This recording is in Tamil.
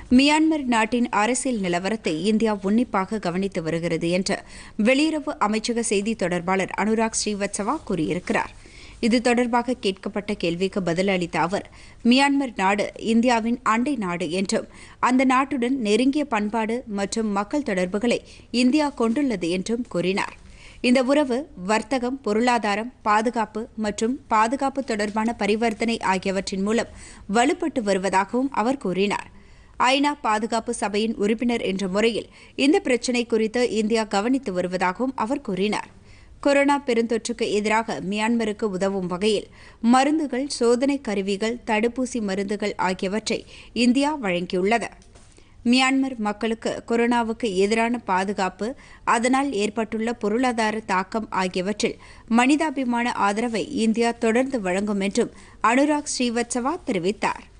மியான்மர் நாட்டின் அரசியல் நிலவரத்தை இந்தியா உன்னிப்பாக கவனித்து வருகிறது என்று வெளியுறவு அமைச்சக செய்தி தொடர்பாளர் அனுராக் ஸ்ரீவத்சவா கூறியிருக்கிறார் இது தொடர்பாக கேட்கப்பட்ட கேள்விக்கு பதிலளித்த அவர் மியான்மர் நாடு இந்தியாவின் அண்டை நாடு என்றும் அந்த நாட்டுடன் நெருங்கிய பண்பாடு மற்றும் மக்கள் தொடர்புகளை இந்தியா கொண்டுள்ளது என்றும் கூறினார் இந்த உறவு வர்த்தகம் பொருளாதாரம் பாதுகாப்பு மற்றும் பாதுகாப்பு தொடர்பான பரிவர்த்தனை ஆகியவற்றின் மூலம் வலுப்பட்டு வருவதாகவும் அவர் கூறினார் ஐநா பாதுகாப்பு சபையின் உறுப்பினர் என்ற முறையில் இந்த பிரச்சினை குறித்து இந்தியா கவனித்து வருவதாகவும் அவர் கூறினார் கொரோனா பெருந்தொற்றுக்கு எதிராக மியான்மருக்கு உதவும் வகையில் மருந்துகள் சோதனை கருவிகள் தடுப்பூசி மருந்துகள் ஆகியவற்றை இந்தியா வழங்கியுள்ளது மியான்மர் மக்களுக்கு கொரோனாவுக்கு எதிரான பாதுகாப்பு அதனால் ஏற்பட்டுள்ள பொருளாதார தாக்கம் ஆகியவற்றில் மனிதாபிமான ஆதரவை இந்தியா தொடர்ந்து வழங்கும் என்றும் அனுராக் ஸ்ரீவத்சவா தெரிவித்தார்